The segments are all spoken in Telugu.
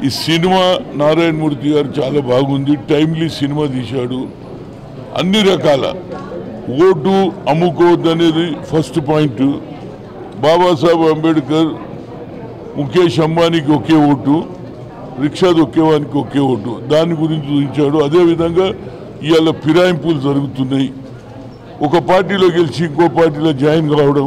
ఈ సినిమా నారాయణమూర్తి గారు చాలా బాగుంది టైమ్లీ సినిమా తీశాడు అన్ని రకాల ఓటు అమ్ముకోవద్దు అనేది ఫస్ట్ పాయింట్ బాబాసాహెబ్ అంబేద్కర్ ముఖేష్ అంబానీకి ఒకే ఓటు రిక్షా దొక్కేవానికి ఒకే ఓటు దాని గురించి చూపించాడు అదేవిధంగా ఇవాళ ఫిరాయింపులు జరుగుతున్నాయి ఒక పార్టీలో గెలిచి ఇంకో పార్టీలో జాయిన్ కావడం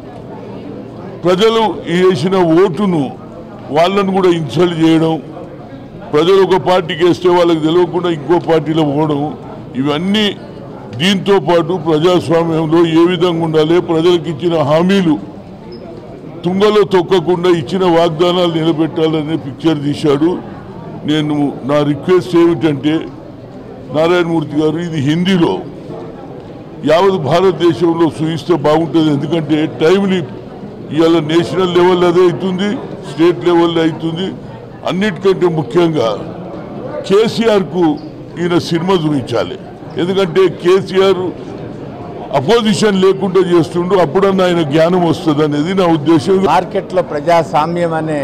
ప్రజలు వేసిన ఓటును వాళ్ళను కూడా ఇన్సల్ట్ చేయడం ప్రజలు ఒక పార్టీకి వేస్తే వాళ్ళకి తెలియకుండా ఇంకో పార్టీలో పోవడం ఇవన్నీ దీంతో పాటు ప్రజాస్వామ్యంలో ఏ విధంగా ఉండాలి ప్రజలకు ఇచ్చిన హామీలు తుంగలో తొక్కకుండా ఇచ్చిన వాగ్దానాలు నిలబెట్టాలనే పిక్చర్ తీశాడు నేను నా రిక్వెస్ట్ ఏమిటంటే నారాయణమూర్తి గారు ఇది హిందీలో యావత్ భారతదేశంలో చూయిస్తే బాగుంటుంది ఎందుకంటే టైంలీ ఇవాళ నేషనల్ లెవెల్ అదే అవుతుంది స్టేట్ లెవెల్లో అవుతుంది అన్నిటికంటే ముఖ్యంగా కేసీఆర్కు ఈయన సినిమా చూపించాలి ఎందుకంటే కేసీఆర్ అపోజిషన్ లేకుండా చేస్తుండు అప్పుడన్నా ఆయన జ్ఞానం వస్తుంది అనేది నా ఉద్దేశం మార్కెట్లో ప్రజాస్వామ్యం అనే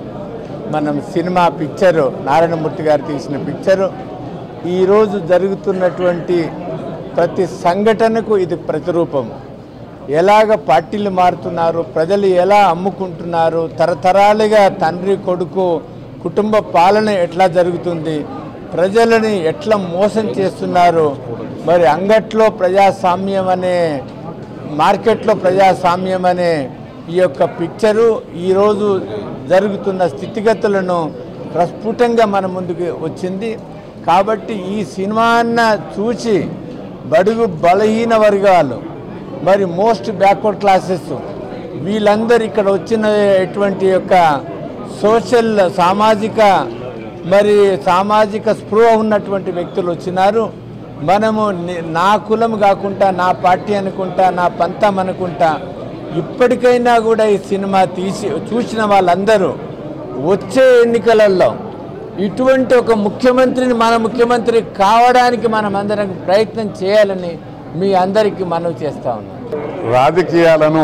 మనం సినిమా పిక్చరు నారాయణమూర్తి గారు తీసిన పిక్చరు ఈరోజు జరుగుతున్నటువంటి ప్రతి సంఘటనకు ఇది ప్రతిరూపం ఎలాగ పార్టీలు మారుతున్నారు ప్రజలు ఎలా అమ్ముకుంటున్నారు తరతరాలుగా తండ్రి కొడుకు కుటుంబ పాలన ఎట్లా జరుగుతుంది ప్రజలని ఎట్లా మోసం చేస్తున్నారు మరి అంగట్లో ప్రజాస్వామ్యం అనే మార్కెట్లో ప్రజాస్వామ్యం అనే ఈ యొక్క పిక్చరు ఈరోజు జరుగుతున్న స్థితిగతులను ప్రస్ఫుటంగా మన ముందుకు వచ్చింది కాబట్టి ఈ సినిమాన్న చూసి బడుగు బలహీన వర్గాలు మరి మోస్ట్ బ్యాక్వర్డ్ క్లాసెస్ వీళ్ళందరూ ఇక్కడ వచ్చిన ఎటువంటి యొక్క సోషల్ సామాజిక మరి సామాజిక స్పృహ ఉన్నటువంటి వ్యక్తులు వచ్చినారు మనము ని- నా కులం కాకుండా నా పార్టీ అనుకుంటా నా పంతం అనుకుంటా ఇప్పటికైనా కూడా ఈ సినిమా తీసి చూసిన వాళ్ళందరూ వచ్చే ఎన్నికలలో ఇటువంటి ఒక ముఖ్యమంత్రిని మన ముఖ్యమంత్రి కావడానికి మనం అందరం ప్రయత్నం చేయాలని మీ అందరికీ మనవి చేస్తా ఉన్నాం రాజకీయాలను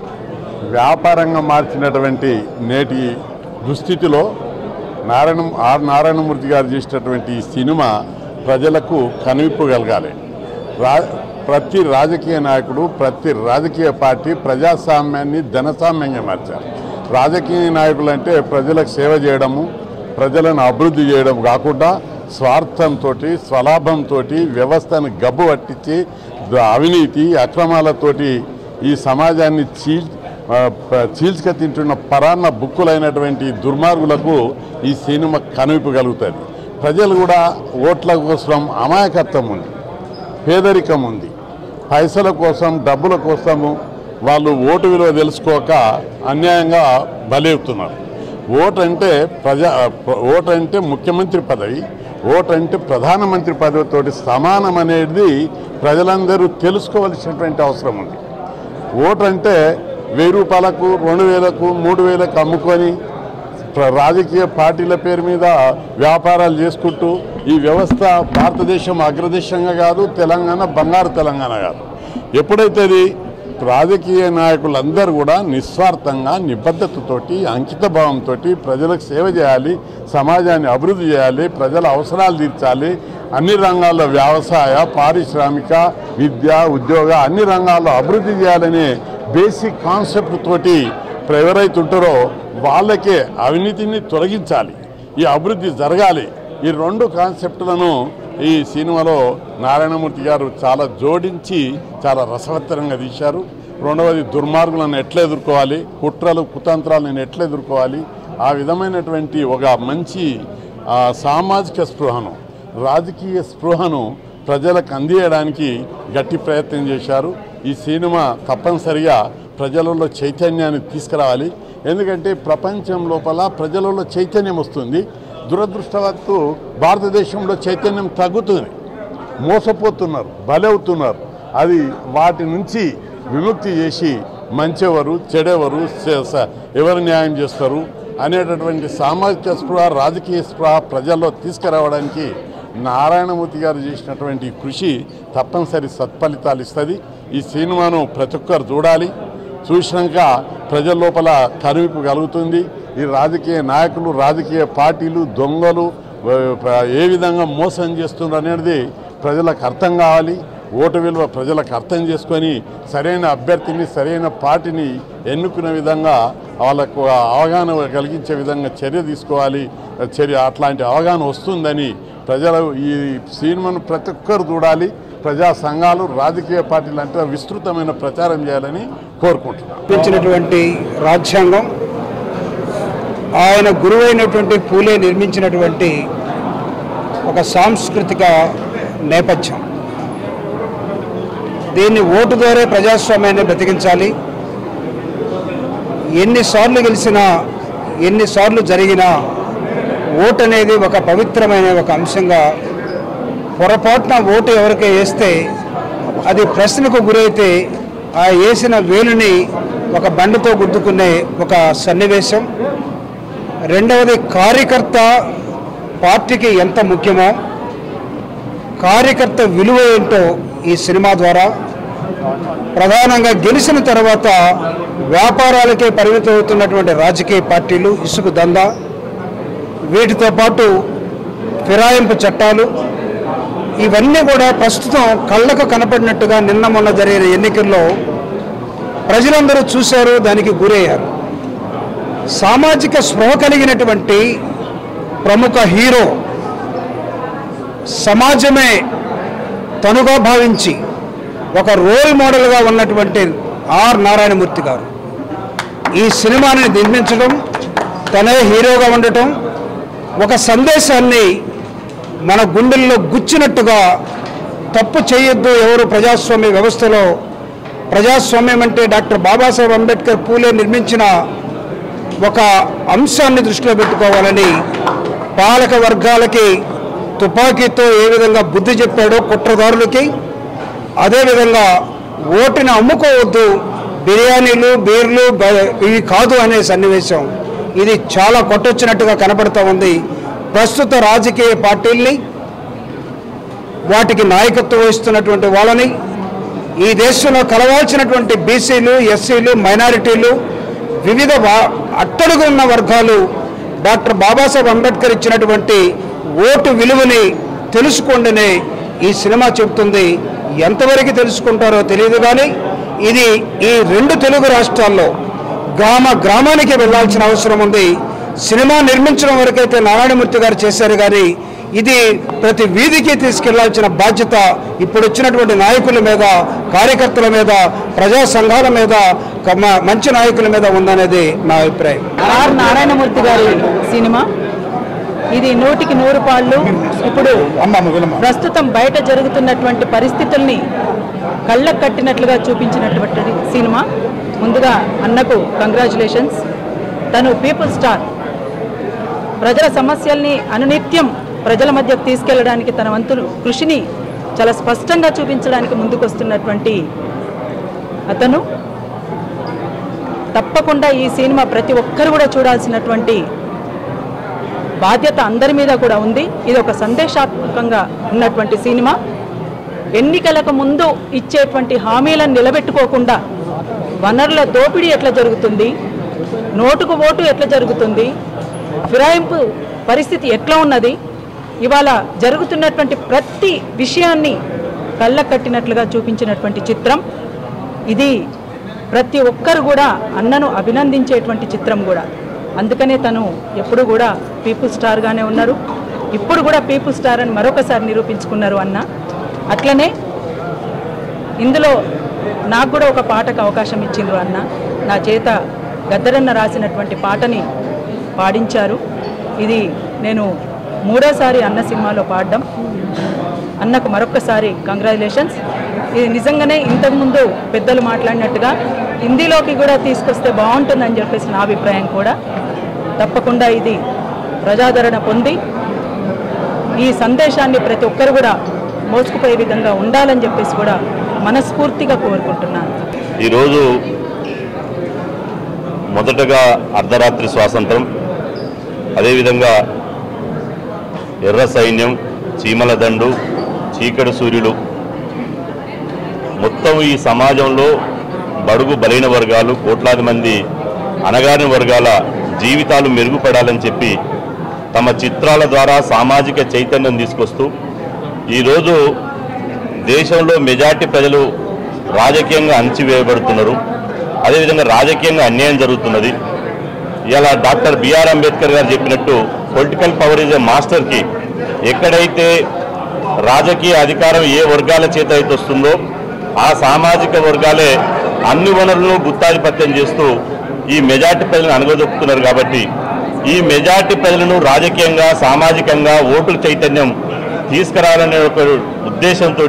వ్యాపారంగా మార్చినటువంటి నేటి దుస్థితిలో నారాయణ ఆర్ నారాయణమూర్తి గారు చేసినటువంటి ఈ సినిమా ప్రజలకు కనువిప్పగలగాలి రా ప్రతి రాజకీయ నాయకుడు ప్రతి రాజకీయ పార్టీ ప్రజాస్వామ్యాన్ని ధనస్వామ్యంగా మార్చారు రాజకీయ నాయకులు అంటే ప్రజలకు సేవ చేయడము ప్రజలను అభివృద్ధి చేయడం కాకుండా స్వార్థంతో స్వలాభంతో వ్యవస్థను గబ్బు పట్టించి ద- అవినీతి అక్రమాలతోటి ఈ సమాజాన్ని చీల్ ఆ, ప- చీల్చుక తింటున్న పరాన్న బుక్కులైనటువంటి దుర్మార్గులకు ఈ సినిమా కనువిపగలుగుతుంది ప్రజలు కూడా ఓట్ల కోసం అమాయకత్వం ఉంది పేదరికం ఉంది పైసల కోసం డబ్బుల కోసము వాళ్ళు ఓటు విలువ తెలుసుకోక అన్యాయంగా బలవుతున్నారు ఓటు అంటే ప్రజా ఓటు అంటే ముఖ్యమంత్రి పదవి ఓటు అంటే ప్రధానమంత్రి పదవితోటి సమానం అనేది ప్రజలందరూ తెలుసుకోవలసినటువంటి అవసరం ఉంది ఓటు అంటే వెయ్యి రూపాయలకు రెండు వేలకు మూడు వేలకు అమ్ముకొని ప్ర- రాజకీయ పార్టీల పేరు మీద వ్యాపారాలు చేసుకుంటూ ఈ వ్యవస్థ భారతదేశం అగ్రదేశంగా కాదు తెలంగాణ బంగారు తెలంగాణ కాదు ఎప్పుడైతే అది రాజకీయ నాయకులందరూ కూడా నిస్వార్థంగా నిబద్ధతతోటి అంకిత భావంతో ప్రజలకు సేవ చేయాలి సమాజాన్ని అభివృద్ధి చేయాలి ప్రజల అవసరాలు తీర్చాలి అన్ని రంగాల్లో వ్యవసాయ పారిశ్రామిక విద్య ఉద్యోగ అన్ని రంగాల్లో అభివృద్ధి చేయాలనే బేసిక్ కాన్సెప్ట్ తోటి ఇప్పుడు ఎవరైతే ఉంటారో వాళ్ళకే అవినీతిని తొలగించాలి ఈ అభివృద్ధి జరగాలి ఈ రెండు కాన్సెప్టులను ఈ సినిమాలో నారాయణమూర్తి గారు చాలా జోడించి చాలా రసవత్తరంగా తీశారు రెండవది దుర్మార్గులను ఎట్లా ఎదుర్కోవాలి కుట్రలు కుతంత్రాలను ఎట్లా ఎదుర్కోవాలి ఆ విధమైనటువంటి ఒక మంచి ఆ, సామాజిక స్పృహను రాజకీయ స్పృహను ప్రజలకు అందియడానికి గట్టి ప్రయత్నం చేశారు ఈ సినిమా తప్పనిసరిగా ప్రజలలో చైతన్యాన్ని తీసుకురావాలి ఎందుకంటే ప్రపంచం లోపల ప్రజలలో చైతన్యం వస్తుంది దురదృష్టవత్తు భారతదేశంలో చైతన్యం తగ్గుతుంది మోసపోతున్నారు బలవుతున్నారు అది వాటి నుంచి విముక్తి చేసి మంచెవరు చెడెవరు స- స- ఎవరు న్యాయం చేస్తారు అనేటటువంటి సామాజిక స్పృహ రాజకీయ స్పృహ ప్రజల్లో తీసుకురావడానికి నారాయణమూర్తి గారు చేసినటువంటి కృషి తప్పనిసరి సత్ఫలితాలు ఇస్తుంది ఈ సినిమాను ప్రతి ఒక్కరు చూడాలి చూసినాక ప్రజల లోపల కనువిప్పు కలుగుతుంది ఈ రాజకీయ నాయకులు రాజకీయ పార్టీలు దొంగలు ఆ, ఏ విధంగా మోసం చేస్తున్నారు అనేది ప్రజలకు అర్థం కావాలి ఓటు విలువ ప్రజలకు అర్థం చేసుకొని సరైన అభ్యర్థిని సరైన పార్టీని ఎన్నుకునే విధంగా వాళ్ళకు అవగాహన కలిగించే విధంగా చర్య తీసుకోవాలి చర్య అట్లాంటి అవగాహన వస్తుందని ప్రజలు ఈ సినిమాను ప్రతి ఒక్కరు చూడాలి ప్రజా సంఘాలు రాజకీయ పార్టీలు అంటే విస్తృతమైన ప్రచారం చేయాలని కోరుకుంటున్నాను నిర్మించినటువంటి రాజ్యాంగం ఆయన గురువైనటువంటి పూలే నిర్మించినటువంటి ఒక సాంస్కృతిక నేపథ్యం దీన్ని ఓటు ద్వారా ప్రజాస్వామ్యాన్ని బ్రతికించాలి ఎన్నిసార్లు గెలిచినా ఎన్నిసార్లు జరిగినా ఓటు అనేది ఒక పవిత్రమైన ఒక అంశంగా పొరపాటున ఓటు ఎవరికి వేస్తే అది ప్రశ్నకు గురైతే ఆ వేసిన వేలుని ఒక బండితో గుద్దుకునే ఒక సన్నివేశం రెండవది కార్యకర్త పార్టీకి ఎంత ముఖ్యమో కార్యకర్త విలువ ఏంటో ఈ సినిమా ద్వారా ప్రధానంగా గెలిచిన తర్వాత వ్యాపారాలకే పరిమితం అవుతున్నటువంటి రాజకీయ పార్టీలు ఇసుకు దందా వీటితో పాటు ఫిరాయింపు చట్టాలు ఇవన్నీ కూడా ప్రస్తుతం కళ్ళకు కనపడినట్టుగా నిన్న మొన్న జరిగిన ఎన్నికల్లో ప్రజలందరూ చూశారు దానికి గురయ్యారు సామాజిక స్పృహ కలిగినటువంటి ప్రముఖ హీరో సమాజమే తనుగా భావించి ఒక రోల్ మోడల్గా ఉన్నటువంటి ఆర్ నారాయణమూర్తి గారు ఈ సినిమాని నిర్మించడం తనే హీరోగా ఉండటం ఒక సందేశాన్ని మన గుండెల్లో గుచ్చినట్టుగా తప్పు చేయొద్దు ఎవరు ప్రజాస్వామ్య వ్యవస్థలో ప్రజాస్వామ్యం అంటే డాక్టర్ బాబాసాహెబ్ అంబేద్కర్ పూలే నిర్మించిన ఒక అంశాన్ని దృష్టిలో పెట్టుకోవాలని పాలక వర్గాలకి తుపాకీతో ఏ విధంగా బుద్ధి చెప్పాడో కుట్రదారులకి అదేవిధంగా ఓటుని అమ్ముకోవద్దు బిర్యానీలు బీర్లు బ- ఇవి కాదు అనే సన్నివేశం ఇది చాలా కొట్టొచ్చినట్టుగా కనపడుతూ ఉంది ప్రస్తుత రాజకీయ పార్టీల్ని వాటికి నాయకత్వం వహిస్తున్నటువంటి వాళ్ళని ఈ దేశంలో కలవాల్సినటువంటి బీసీలు ఎస్సీలు మైనారిటీలు వివిధ వా- అట్టడుగు ఉన్న వర్గాలు డాక్టర్ బాబాసాహెబ్ అంబేద్కర్ ఇచ్చినటువంటి ఓటు విలువని తెలుసుకోండినే ఈ సినిమా చెబుతుంది ఎంతవరకు తెలుసుకుంటారో తెలియదు కానీ ఇది ఈ రెండు తెలుగు రాష్ట్రాల్లో గ్రామ గ్రామానికి వెళ్ళాల్సిన అవసరం ఉంది సినిమా నిర్మించడం వరకైతే నారాయణమూర్తి గారు చేశారు కానీ ఇది ప్రతి వీధికి తీసుకెళ్లాల్సిన బాధ్యత ఇప్పుడు వచ్చినటువంటి నాయకుల మీద కార్యకర్తల మీద ప్రజా సంఘాల మీద క- మ- మంచి నాయకుల మీద ఉందనేది నా అభిప్రాయం ఆర్ నారాయణమూర్తి గారి సినిమా ఇది నూటికి నూరు పాళ్ళు ఇప్పుడు ప్రస్తుతం బయట జరుగుతున్నటువంటి పరిస్థితుల్ని కళ్ళకు కట్టినట్లుగా చూపించినటువంటి సినిమా ముందుగా అన్నకు కంగ్రాచులేషన్స్ తను పీపుల్ స్టార్ ప్రజల సమస్యల్ని అనునిత్యం ప్రజల మధ్యకు తీసుకెళ్లడానికి తన వంతు కృషిని చాలా స్పష్టంగా చూపించడానికి ముందుకొస్తున్నటువంటి అతను తప్పకుండా ఈ సినిమా ప్రతి ఒక్కరు కూడా చూడాల్సినటువంటి బాధ్యత అందరి మీద కూడా ఉంది ఇది ఒక సందేశాత్మకంగా ఉన్నటువంటి సినిమా ఎన్నికలకు ముందు ఇచ్చేటువంటి హామీలను నిలబెట్టుకోకుండా వనరుల దోపిడీ ఎట్లా జరుగుతుంది నోటుకు ఓటు ఎట్లా జరుగుతుంది ఫిరాయింపు పరిస్థితి ఎట్లా ఉన్నది ఇవాళ జరుగుతున్నటువంటి ప్రతి విషయాన్ని కళ్ళ కట్టినట్లుగా చూపించినటువంటి చిత్రం ఇది ప్రతి ఒక్కరు కూడా అన్నను అభినందించేటువంటి చిత్రం కూడా అందుకనే తను ఎప్పుడు కూడా పీపుల్ స్టార్గానే ఉన్నారు ఇప్పుడు కూడా పీపుల్ స్టార్ అని మరొకసారి నిరూపించుకున్నారు అన్న అట్లనే ఇందులో నాకు కూడా ఒక పాటకు అవకాశం ఇచ్చిండ్రు అన్న నా చేత గద్దరన్న రాసినటువంటి పాటని పాడించారు ఇది నేను మూడోసారి అన్న సినిమాలో పాడడం అన్నకు మరొక్కసారి కంగ్రాచులేషన్స్ ఇది నిజంగానే ఇంతకుముందు పెద్దలు మాట్లాడినట్టుగా హిందీలోకి కూడా తీసుకొస్తే బాగుంటుందని చెప్పేసి నా అభిప్రాయం కూడా తప్పకుండా ఇది ప్రజాదరణ పొంది ఈ సందేశాన్ని ప్రతి ఒక్కరు కూడా మోసుకుపోయే విధంగా ఉండాలని చెప్పేసి కూడా మనస్ఫూర్తిగా కోరుకుంటున్నాను ఈరోజు మొదటగా అర్ధరాత్రి స్వాతంత్రం అదేవిధంగా ఎర్ర సైన్యం చీమల దండు చీకటి సూర్యుడు మొత్తం ఈ సమాజంలో బడుగు బలైన వర్గాలు కోట్లాది మంది అణగారిన వర్గాల జీవితాలు మెరుగుపడాలని చెప్పి తమ చిత్రాల ద్వారా సామాజిక చైతన్యం తీసుకొస్తూ ఈరోజు దేశంలో మెజార్టీ ప్రజలు రాజకీయంగా అణచివేయబడుతున్నారు అదేవిధంగా రాజకీయంగా అన్యాయం జరుగుతున్నది ఇలా డాక్టర్ బిఆర్ అంబేద్కర్ గారు చెప్పినట్టు పొలిటికల్ పవర్ ఇస్ ఏ మాస్టర్కి ఎక్కడైతే రాజకీయ అధికారం ఏ వర్గాల చేత అయితే వస్తుందో ఆ సామాజిక వర్గాలే అన్ని వనరులను గుత్తాధిపత్యం చేస్తూ ఈ మెజార్టీ ప్రజలను అనగదొక్కుతున్నారు కాబట్టి ఈ మెజార్టీ ప్రజలను రాజకీయంగా సామాజికంగా ఓటు చైతన్యం తీసుకురావాలనే ఒక ఉద్దేశంతో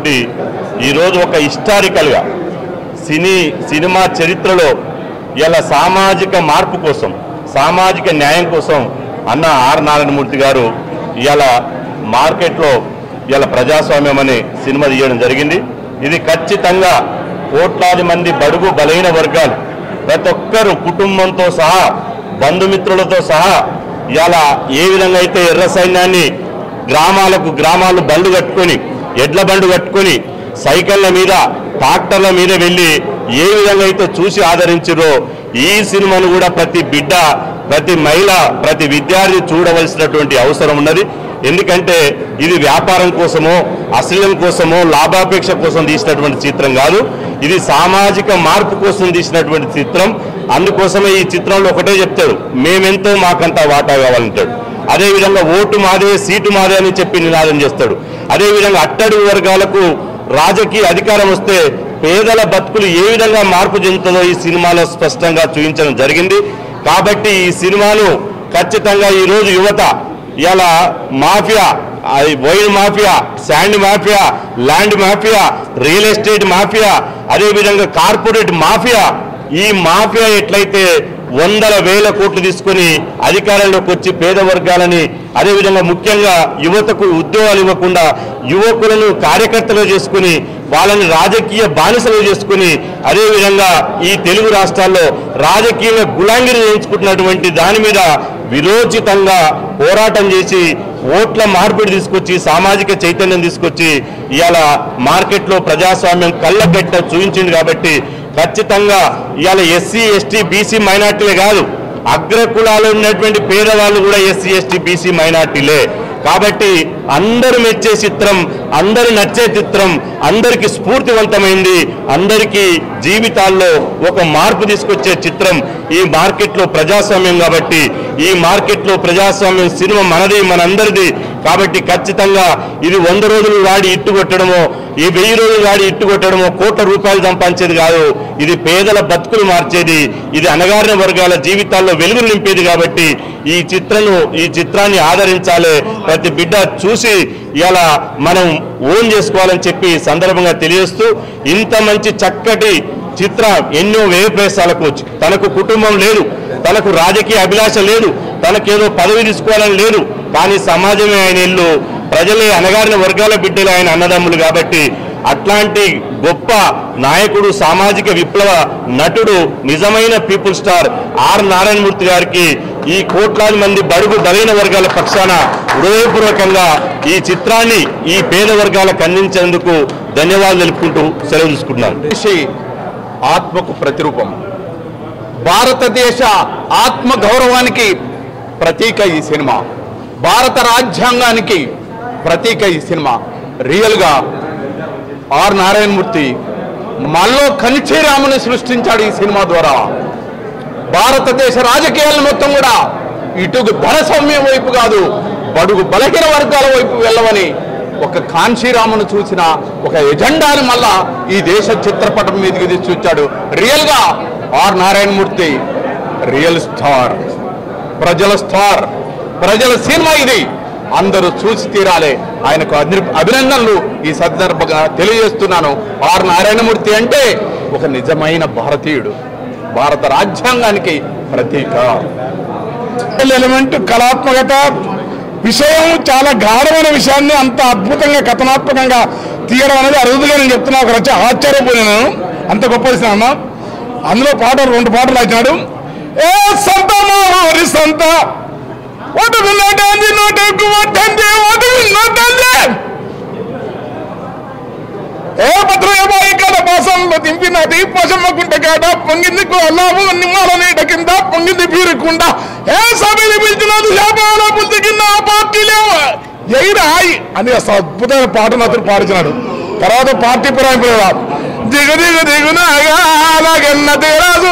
ఈరోజు ఒక హిస్టారికల్గా సినీ సినిమా చరిత్రలో ఇలా సామాజిక మార్పు కోసం సామాజిక న్యాయం కోసం అన్న ఆర్ నారాయణమూర్తి గారు ఇలా మార్కెట్లో ఇలా ప్రజాస్వామ్యం అనే సినిమా తీయడం జరిగింది ఇది ఖచ్చితంగా కోట్లాది మంది బడుగు బలైన వర్గాలు ప్రతి ఒక్కరు కుటుంబంతో సహా బంధుమిత్రులతో సహా ఇలా ఏ విధంగా అయితే ఎర్ర సైన్యాన్ని గ్రామాలకు గ్రామాలు బండ్లు కట్టుకొని ఎడ్ల బండ్లు కట్టుకొని సైకిళ్ళ మీద ట్రాక్టర్ల మీద వెళ్ళి ఏ విధంగా అయితే చూసి ఆదరించారో ఈ సినిమాను కూడా ప్రతి బిడ్డ ప్రతి మహిళ ప్రతి విద్యార్థి చూడవలసినటువంటి అవసరం ఉన్నది ఎందుకంటే ఇది వ్యాపారం కోసమో అశ్లీలం కోసమో లాభాపేక్ష కోసం తీసినటువంటి చిత్రం కాదు ఇది సామాజిక మార్పు కోసం తీసినటువంటి చిత్రం అందుకోసమే ఈ చిత్రంలో ఒకటే చెప్తాడు మేమెంతో మాకంతా వాటా కావాలంటాడు అదేవిధంగా ఓటు మాదే సీటు మాదే అని చెప్పి నినాదం చేస్తాడు అదేవిధంగా అట్టడుగు వర్గాలకు రాజకీయ అధికారం వస్తే పేదల బతుకులు ఏ విధంగా మార్పు చెందుతుందో ఈ సినిమాలో స్పష్టంగా చూపించడం జరిగింది కాబట్టి ఈ సినిమాను ఖచ్చితంగా ఈరోజు యువత ఇలా మాఫియా అది wine mafia sand mafia land mafia real estate mafia అదేవిధంగా కార్పొరేట్ మాఫియా ఈ మాఫియా ఎట్లయితే వందల వేల కోట్లు తీసుకొని అధికారంలోకి వచ్చి పేద వర్గాలని అదేవిధంగా ముఖ్యంగా యువతకు ఉద్యోగాలు ఇవ్వకుండా యువకులను కార్యకర్తలు చేసుకుని వాళ్ళని రాజకీయ బానిసలు చేసుకుని అదేవిధంగా ఈ తెలుగు రాష్ట్రాల్లో రాజకీయంగా గులాంగిరి చేయించుకుంటున్నటువంటి దాని మీద విరోచితంగా పోరాటం చేసి ఓట్ల మార్పిడి తీసుకొచ్చి సామాజిక చైతన్యం తీసుకొచ్చి ఇవాళ మార్కెట్లో ప్రజాస్వామ్యం కళ్ళగట్ట చూపించింది కాబట్టి ఖచ్చితంగా ఇవాళ ఎస్సీ ఎస్టీ బీసీ మైనార్టీలే కాదు అగ్రకులాలు ఉన్నటువంటి పేదవాళ్ళు కూడా ఎస్సీ ఎస్టీ బీసీ మైనార్టీలే కాబట్టి అందరూ మెచ్చే చిత్రం అందరూ నచ్చే చిత్రం అందరికీ స్ఫూర్తివంతమైంది అందరికీ జీవితాల్లో ఒక మార్పు తీసుకొచ్చే చిత్రం ఈ మార్కెట్లో ప్రజాస్వామ్యం కాబట్టి ఈ మార్కెట్లో ప్రజాస్వామ్యం సినిమా మనది మనందరిది కాబట్టి ఖచ్చితంగా ఇది వంద రోజులు వాడి ఇట్టు కొట్టడమో ఈ వెయ్యి రోజులు వాడి ఇట్టు కొట్టడమో కోట్ల రూపాయలు సంపాదించేది కాదు ఇది పేదల బతుకులు మార్చేది ఇది అణగారిన వర్గాల జీవితాల్లో వెలుగులు నింపేది కాబట్టి ఈ చిత్రను ఈ చిత్రాన్ని ఆదరించాలి ప్రతి బిడ్డ చూసి ఇలా మనం ఓన్ చేసుకోవాలని చెప్పి ఈ సందర్భంగా తెలియజేస్తూ ఇంత మంచి చక్కటి చిత్ర ఎన్నో వ్యయ ప్రవేశాలకు వచ్చి తనకు కుటుంబం లేదు తనకు రాజకీయ అభిలాష లేదు తనకేదో పదవి తీసుకోవాలని లేదు కానీ సమాజమే ఆయన ఇల్లు ప్రజలే అనగారిన వర్గాల బిడ్డలు ఆయన అన్నదమ్ములు కాబట్టి అట్లాంటి గొప్ప నాయకుడు సామాజిక విప్లవ నటుడు నిజమైన పీపుల్ స్టార్ ఆర్ నారాయణమూర్తి గారికి ఈ కోట్లాది మంది బడుగు బలైన వర్గాల పక్షాన హృదయపూర్వకంగా ఈ చిత్రాన్ని ఈ పేద వర్గాలకు అందించేందుకు ధన్యవాదాలు తెలుపుకుంటూ సెలవు తీసుకుంటున్నాను మనిషి ఆత్మకు ప్రతిరూపం భారతదేశ ఆత్మ గౌరవానికి ప్రతీక ఈ సినిమా భారత రాజ్యాంగానికి ప్రతీక ఈ సినిమా రియల్గా ఆర్ నారాయణమూర్తి మల్లో కనిచేరాముని సృష్టించాడు ఈ సినిమా ద్వారా భారతదేశ రాజకీయాలను మొత్తం కూడా ఇటుకు ధన సౌమ్యం వైపు కాదు బడుగు బలహీన వర్గాల వైపు వెళ్ళవని ఒక కాంశీరామును చూసిన ఒక ఎజెండాని మళ్ళా ఈ దేశ చిత్రపటం మీదకి తీసుకొచ్చాడు రియల్ గా ఆర్ నారాయణమూర్తి రియల్ స్టార్ ప్రజల స్టార్ ప్రజల సినిమా ఇది అందరూ చూసి తీరాలి ఆయనకు అభి- అభినందనలు ఈ సందర్భంగా తెలియజేస్తున్నాను ఆర్ నారాయణమూర్తి అంటే ఒక నిజమైన భారతీయుడు భారత రాజ్యాంగానికి ప్రతీక ఎలిమెంట్ కళాత్మకత విషయం చాలా గాఢమైన విషయాన్ని అంత అద్భుతంగా కథనాత్మకంగా తీయడం అనేది అరుదుగా నేను చెప్తున్నా ఒక రచ ఆశ్చర్యపోయినాను అంత గొప్ప సినిమా అందులో పాటలు రెండు పాటలు రాసినాడు ఏ సంత మారి సంత ఓటు నోటంది నోటు ఓటంది ఓటు నోటంది ఏ భద్రయ్య కాడ పాసంలో దింపినది పోషమ్మకుంట కాడ పొంగింది కోలాము నిమ్మాల నీట కింద పొంగింది పీరుకుండ ఏ సభని పిలిచినది శాపాల బుద్ధి కింద ఆ పార్టీ లేవు ఎయిరాయి అని అసలు అద్భుతమైన పాటను అతను పాడించినాడు తర్వాత పార్టీ పురాయింపు దిగు దిగు దిగునాగన్న తీరాసు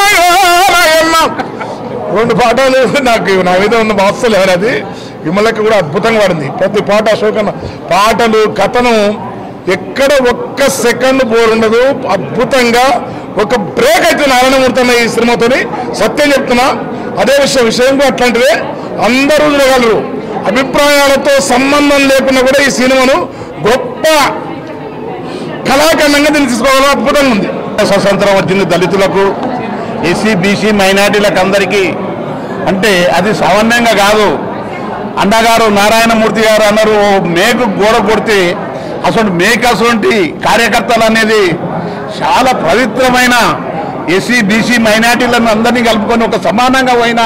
రెండు పాటలు నాకు నా మీద ఉన్న వాత్సలు ఎవరది విమలకి కూడా అద్భుతంగా పాడింది ప్రతి పాట అశోకన్న పాటలు కథనం ఎక్కడ ఒక్క సెకండ్ బోర్ ఉండదు అద్భుతంగా ఒక బ్రేక్ అయితే నారాయణమూర్తి అన్న ఈ సినిమాతోని సత్యం చెప్తున్నా అదే విషయం విషయం కూడా అట్లాంటిదే అందరూ చూడగలరు అభిప్రాయాలతో సంబంధం లేకుండా కూడా ఈ సినిమాను గొప్ప కళాఖండంగా దీన్ని తీసుకోవాలని అద్భుతంగా ఉంది స్వతంత్రం వచ్చింది దళితులకు ఎస్సీ బీసీ మైనార్టీలకు అందరికీ అంటే అది సామాన్యంగా కాదు అన్నగారు నారాయణమూర్తి గారు అన్నారు "ఓ మేకు గోడ కొడితే అసలు మేక అసలు కార్యకర్తలు అనేది చాలా పవిత్రమైన ఎస్సీ బీసీ మైనార్టీలను అందరినీ కలుపుకొని ఒక సమానంగా పోయిన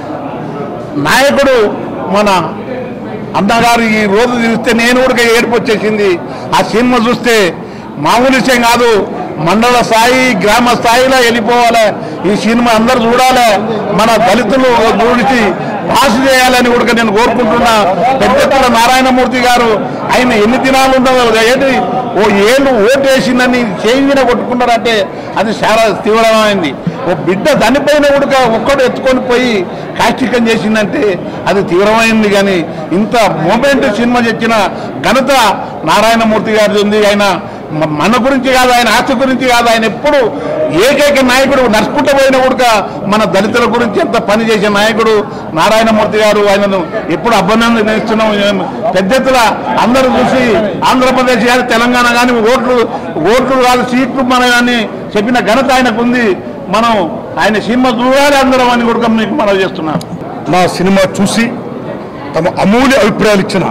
నాయకుడు మన అన్నగారు ఈ రోజు చూస్తే నేను కూడా ఏడుపు వచ్చేసింది ఆ సినిమా చూస్తే మామూలు విషయం కాదు మండల స్థాయి గ్రామ స్థాయిలో వెళ్ళిపోవాలి ఈ సినిమా అందరు చూడాలి మన దళితులు చూసి పాస్ చేయాలని కూడా నేను కోరుకుంటున్నా పెద్ద ఎత్తున నారాయణమూర్తి గారు ఆయన ఎన్ని దినాలు ఉండవు ఏంటి ఓ ఏళ్ళు ఓటు వేసిందని చేయించిన కొట్టుకున్నారంటే అది చాలా తీవ్రమైంది ఓ బిడ్డ చనిపోయిన ఉడక ఒక్కడు ఎత్తుకొని పోయి కాష్టికం చేసిందంటే అది తీవ్రమైంది కానీ ఇంత మూమెంట్ సినిమా తెచ్చిన ఘనత నారాయణమూర్తి గారిది ఉంది ఆయన మ- మన గురించి కాదు ఆయన ఆస్తి గురించి కాదు ఆయన ఎప్పుడు ఏకైక నాయకుడు నడుచుకుంటూ పోయిన ఉడక మన దళితుల గురించి ఎంత పని చేసే నాయకుడు నారాయణమూర్తి గారు ఆయనను ఎప్పుడు అభినందనిస్తున్నాం పెద్ద ఎత్తున అందరూ చూసి ఆంధ్రప్రదేశ్ కానీ తెలంగాణ కానీ ఓట్లు ఓట్లు కాదు సీట్లు మన కానీ చెప్పిన ఘనత ఆయనకు ఉంది మనం ఆయన సినిమా చూడాలి అందరం అని కూడా మీకు మనం చేస్తున్నాం నా సినిమా చూసి తమ అమూల్య అభిప్రాయాలు ఇచ్చిన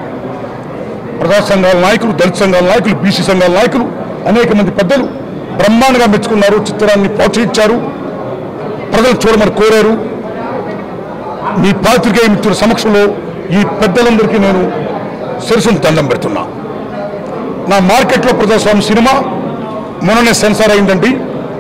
ప్రజా సంఘాల నాయకులు దళిత సంఘాల నాయకులు బీసీ సంఘాల నాయకులు అనేక మంది పెద్దలు బ్రహ్మాండంగా మెచ్చుకున్నారు చిత్రాన్ని ప్రోత్సహించారు ప్రజలు చూడమని కోరారు మీ పాత్రికేయ మిత్రుల సమక్షంలో ఈ పెద్దలందరికీ నేను శిరసును దండం పెడుతున్నా నా మార్కెట్లో ప్రజాస్వామ్య సినిమా మొన్ననే సెన్సార్ అయిందండి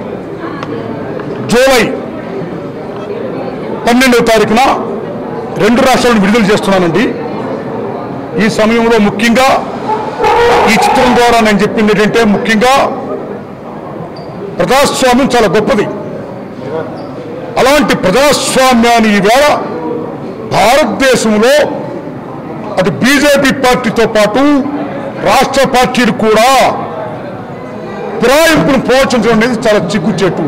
జూలై పన్నెండవ తారీఖున రెండు రాష్ట్రాలను విడుదల చేస్తున్నానండి ఈ సమయంలో ముఖ్యంగా ఈ చిత్రం ద్వారా నేను చెప్పింది ఏంటంటే ముఖ్యంగా ప్రజాస్వామ్యం చాలా గొప్పది అలాంటి ప్రజాస్వామ్యాన్ని ఈవేళ భారతదేశంలో అటు బీజేపీ పార్టీతో పాటు రాష్ట్ర పార్టీలు కూడా ఫిరాయింపును ప్రోత్సహించడం అనేది చాలా చిక్కుచేటు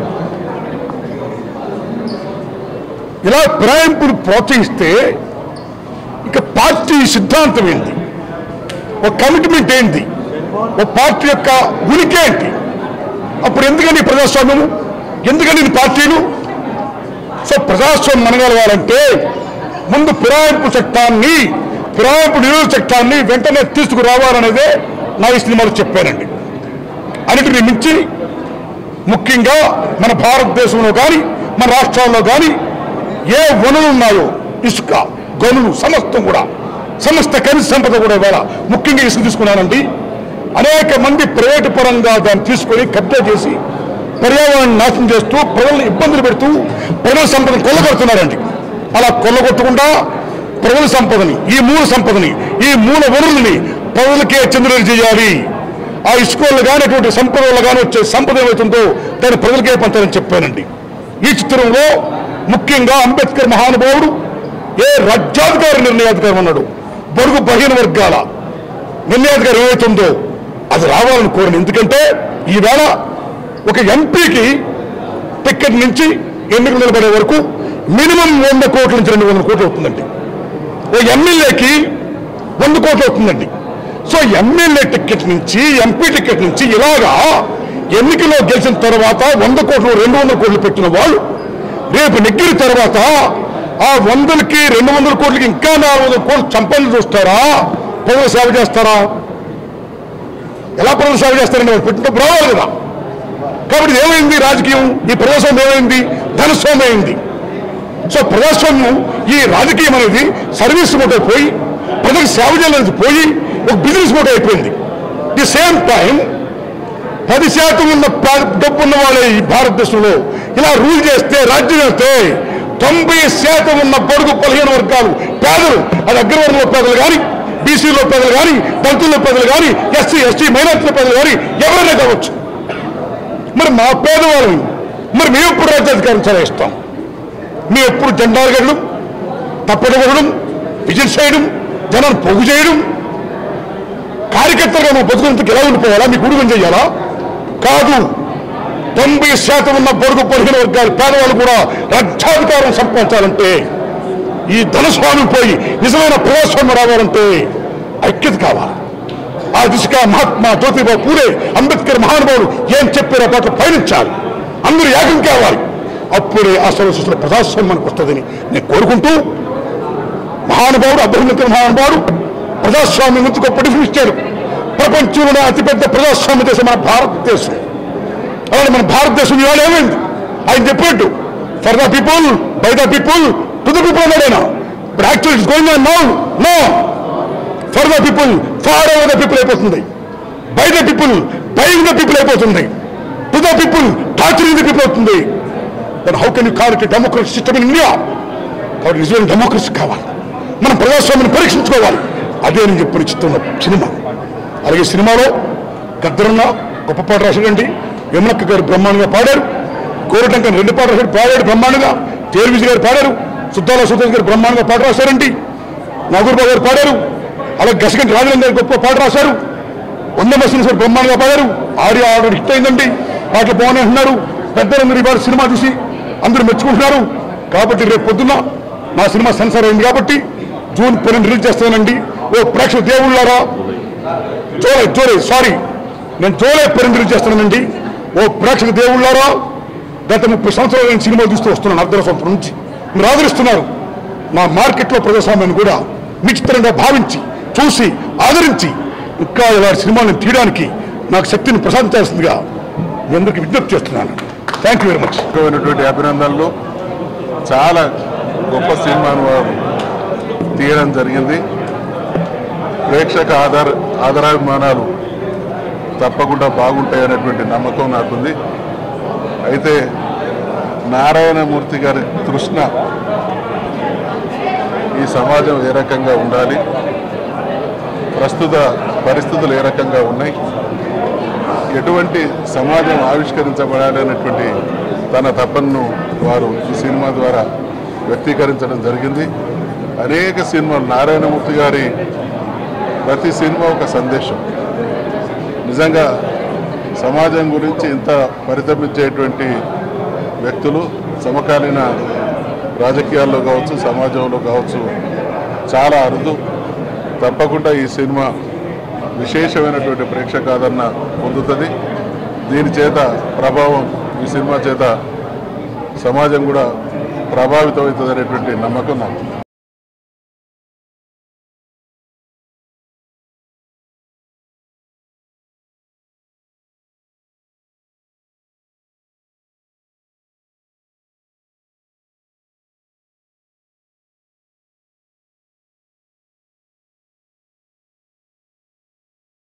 ఇలా ఫిరాయింపును ప్రోత్సహిస్తే ఇక పార్టీ సిద్ధాంతం ఏంటి ఒక కమిట్మెంట్ ఏంటి ఒక పార్టీ యొక్క ఉనికి ఏంటి అప్పుడు ఎందుకని ఈ ప్రజాస్వామ్యము ఎందుకని ఈ పార్టీలు సో ప్రజాస్వామ్యం మనగలగాలంటే ముందు ఫిరాయింపు చట్టాన్ని ఫిరాయింపు నిరోధ చట్టాన్ని వెంటనే తీసుకురావాలనేదే నా ఈ సినిమాలో చెప్పానండి అన్నిటిని మించి ముఖ్యంగా మన భారతదేశంలో కానీ మన రాష్ట్రాల్లో కానీ ఏ వనరులు ఉన్నాయో ఇసుక గనులు సమస్తం కూడా సమస్త ఖనిజ సంపద కూడా ఇవాళ ముఖ్యంగా ఇసుక తీసుకున్నానండి అనేక మంది ప్రైవేటు పరంగా దాన్ని తీసుకొని కబ్జా చేసి పర్యావరణాన్ని నాశనం చేస్తూ ప్రజలను ఇబ్బందులు పెడుతూ ప్రజల సంపదను కొల్లగొడుతున్నారండి అలా కొల్లగొట్టకుండా ప్రజల సంపదని ఈ మూల సంపదని ఈ మూల వనరుల్ని ప్రజలకే చెందినది చేయాలి ఆ ఇసుకోళ్ళు కానీ అటువంటి సంపద వల్ల కానీ వచ్చే సంపద ఏమవుతుందో దాన్ని ప్రజలకే పంచాలని చెప్పానండి ఈ చిత్రంలో ముఖ్యంగా అంబేద్కర్ మహానుభావుడు ఏ రాజ్యాధికార నిర్ణయాధికారం ఉన్నాడు బడుగు బలహీన వర్గాల నిర్ణయాధికారం ఏమవుతుందో అది రావాలని కోరిన ఎందుకంటే ఈవేళ ఒక ఎంపీకి టికెట్ నుంచి ఎన్నికలు నిలబడే వరకు మినిమం వంద కోట్ల నుంచి రెండు వందల కోట్లు అవుతుందండి ఓ ఎమ్మెల్యేకి వంద కోట్లు అవుతుందండి సో ఎమ్మెల్యే టికెట్ నుంచి ఎంపీ టికెట్ నుంచి ఇలాగా ఎన్నికల్లో గెలిచిన తర్వాత వంద కోట్లు రెండు వందల కోట్లు పెట్టిన వాళ్ళు రేపు నెగ్గిన తర్వాత ఆ వందలకి రెండు వందల కోట్లకి ఇంకా నాలుగు వందల కోట్లు చంపలు చూస్తారా ప్రజలు సేవ చేస్తారా ఎలా ప్రజలు సేవ చేస్తారని వాళ్ళు పెట్టినప్పుడు రావాలి కదా కాబట్టి ఇది ఏమైంది రాజకీయం ఈ ప్రజాస్వామ్యం ఏమైంది ధనస్వామ్యం అయింది సో ప్రజాస్వామ్యం ఈ రాజకీయం అనేది సర్వీస్ మోడ్ అయిపోయి ప్రజలకు సేవ చేయాలనేది పోయి ఒక బిజినెస్ మోడ్ అయిపోయింది ది సేమ్ టైం పది శాతం ఉన్న ప- డబ్బు ఉన్న వాళ్ళే ఈ భారతదేశంలో ఇలా రూల్ చేస్తే రాజ్యం చేస్తే తొంభై శాతం ఉన్న పొడుగు పదిహేను వర్గాలు పేదలు అది అగ్రవర్గంలో పేదలు కానీ బీసీలో పేదలు కానీ దళితుల్లో పేదలు కానీ ఎస్సీ ఎస్టీ మైనార్టీల పేదలు కానీ ఎవరైనా కావచ్చు మరి మా పేదవాళ్ళని మరి మేము ఎప్పుడు రాజ్యాధికారం చాలా ఇస్తాం మేము ఎప్పుడు జెండాలు గడడం తప్పడగడం విజిల్ చేయడం జనాన్ని పొగు చేయడం కార్యకర్తలుగా మా బతుకులంతకు ఎలా ఉండిపోవాలా మీకు ఉడుగం చేయాలా కాదు తొంభై శాతం ఉన్న పొరుగు పదిహేను వర్గాలు పేదవాళ్ళు కూడా రాజ్యాధికారం సంపాదించాలంటే ఈ ధనస్వామి పోయి నిజమైన ప్రజాస్వామ్యం రావాలంటే ఐక్యత కావాలి ఆ దిశగా మహాత్మా జ్యోతిబా పూలే అంబేద్కర్ మహానుభావుడు ఏం చెప్పారో పట్ల పయనించాలి అందరూ ఏకం కావాలి అప్పుడే ఆ సర్వశిస్తుల ప్రజాస్వామ్యం మనకు వస్తుందని నేను కోరుకుంటూ మహానుభావుడు అభ్యున్నత మహానుభావుడు ప్రజాస్వామ్యం గురించి గొప్ప డిఫిన్ ఇచ్చాడు ప్రపంచంలో అతిపెద్ద ప్రజాస్వామ్య దేశం మన భారతదేశం అలాగే మన భారతదేశం ఇవాళ ఏమైంది ఆయన చెప్పినట్టు for the people by the people to the people అన్నాడు ఆయన ఇప్పుడు actual it's going on now no for the people far over the people అయిపోతుంది by the people buying the people అయిపోతుంది to the people torturing the people అవుతుంది then how can you call it democracy system in India కాబట్టి నిజమైన డెమోక్రసీ కావాలి మనం ప్రజాస్వామ్యాన్ని పరీక్షించుకోవాలి అదే నేను చెప్పిన చిత్రం సినిమా అలాగే సినిమాలో గద్దరన్న గొప్ప పాట రాశాడండి యమునక్క గారు బ్రహ్మాండంగా పాడారు కోరటంకర్ రెండు పాటలు రాశాడు పాడాడు బ్రహ్మాండంగా తేరువిజి గారు పాడారు సుద్దాల సుధీర్ గారు బ్రహ్మాండంగా పాట రాశారండి నాగూర్బాబు గారు పాడారు అలాగే గసగంటి రాజేంద్ర గారు గొప్ప పాట రాశారు వంద మసీన్ సార్ బ్రహ్మాండంగా పాడారు ఆడియో ఆర్డర్ హిట్ అయిందండి పాటలు బాగున్నాయి అంటున్నారు పెద్దలందరూ ఇవాళ సినిమా చూసి అందరూ మెచ్చుకుంటున్నారు కాబట్టి రేపు పొద్దున్న నా సినిమా సెన్సార్ అయింది కాబట్టి జూన్ పన్నెండు రిలీజ్ చేస్తానండి ఓ ప్రేక్షక దేవుళ్ళారా జూలై జూలై సారీ నేను జూలై పన్నెండు రిలీజ్ చేస్తానండి ఓ ప్రేక్షక దేవుళ్ళారా గత ముప్పై సంవత్సరాలు నేను సినిమాలు చూస్తూ వస్తున్నాను అర్ధ సంవత్సరం నుంచి మీరు ఆదరిస్తున్నారు నా మార్కెట్లో ప్రజాస్వామ్యాన్ని కూడా నిశ్చితంగా భావించి చూసి ఆదరించి ఇంకా ఇలాంటి సినిమాలను తీయడానికి నాకు శక్తిని ప్రసాదించాల్సిందిగా మీ అందరికీ విజ్ఞప్తి చేస్తున్నాను థ్యాంక్ యూ వెరీ మచ్ అయినటువంటి అభినందనలు చాలా గొప్ప సినిమాను వారు తీయడం జరిగింది ప్రేక్షక ఆధార ఆధారాభిమానాలు తప్పకుండా బాగుంటాయనేటువంటి నమ్మకం నాకుంది అయితే నారాయణమూర్తి గారి తృష్ణ ఈ సమాజం ఏ రకంగా ఉండాలి ప్రస్తుత పరిస్థితులు ఏ రకంగా ఉన్నాయి ఎటువంటి సమాజం ఆవిష్కరించబడాలి అనేటువంటి తన తపనను వారు ఈ సినిమా ద్వారా వ్యక్తీకరించడం జరిగింది అనేక సినిమాలు నారాయణమూర్తి గారి ప్రతి సినిమా ఒక సందేశం నిజంగా సమాజం గురించి ఇంత పరితపించేటువంటి వ్యక్తులు సమకాలీన రాజకీయాల్లో కావచ్చు సమాజంలో కావచ్చు చాలా అరుదు తప్పకుండా ఈ సినిమా విశేషమైనటువంటి ప్రేక్షకాదరణ పొందుతుంది దీని చేత ప్రభావం ఈ సినిమా చేత సమాజం కూడా ప్రభావితం అవుతుంది అనేటువంటి నమ్మకం నాకు